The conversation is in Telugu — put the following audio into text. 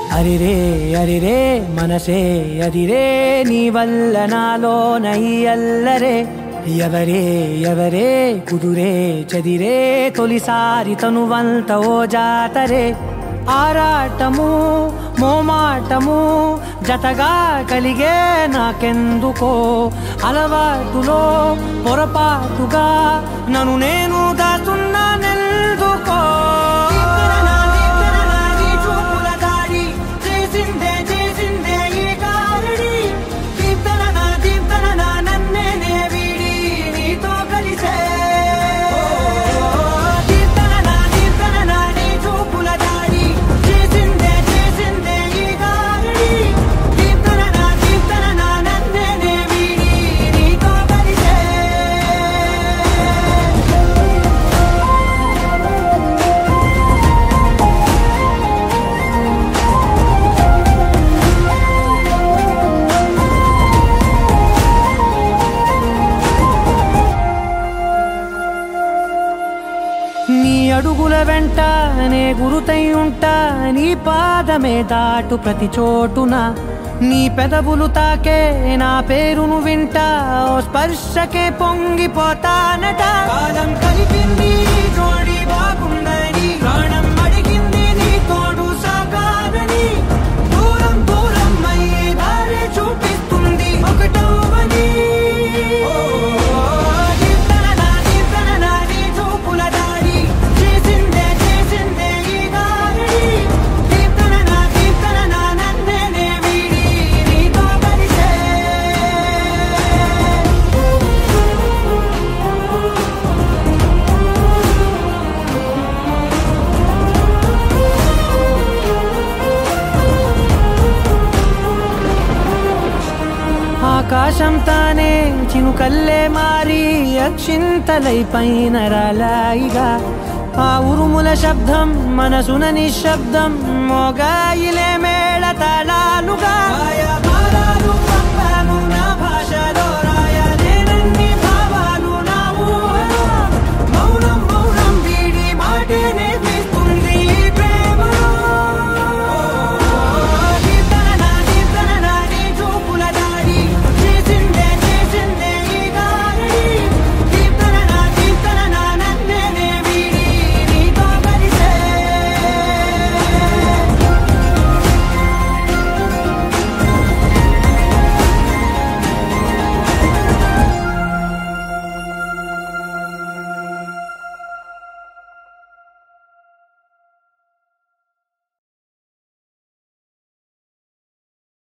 అరిరే అరిరే మనసే అదిరే నీ వల్ల నాలో నయ్యల్లరే ఎవరే ఎవరే కుదురే చదిరే తొలిసారి తనువంత ఓ జాతరే ఆరాటము మోమాటము జతగా కలిగే నాకెందుకో అలవాటులో పొరపాటుగా నన్ను నేను దాచున్నానెందుకో చేసిందే చేసిందే ఈ కారణి దీప్తన నా దీప్తన నా నన్నే నే వీడి నీతో కలిసే దీప్తన నా దీప్తన నా నీ చూపుల దాడి చేసిందే చేసిందే ఈ కారణి దీప్తన నా దీప్తన నా నన్నే నే వీడి నీతో కలిసే నీ అడుగుల వెంట నే గురుతై ఉంటా నీ పాదమే దాటు ప్రతి చోటున నీ పెదవులు తాకే నా పేరును వింటా ఓ స్పర్శకే పొంగిపోతానట కాలం కలిపింది నీ జోడి బాగుందని ప్రాణం అడిగింది నీ తోడు సాగాలని దూరం దూరం అయ్యే దారి చూపిస్తుంది ఒకటవని దీప్తన నా దీప్తన నా నీ చూపుల దాడి చేసిందే చేసిందే ఈ దారి దీప్తన నా దీప్తన నా నన్నే నే వీడి నీతో కలిసే ఆకాశం తానే చినుకల్లే మారి అక్షింతలై పైన రాలాయిగా ఆ ఉరుముల శబ్దం మనసున నిశ్శబ్దం మోగాయిలే మేడ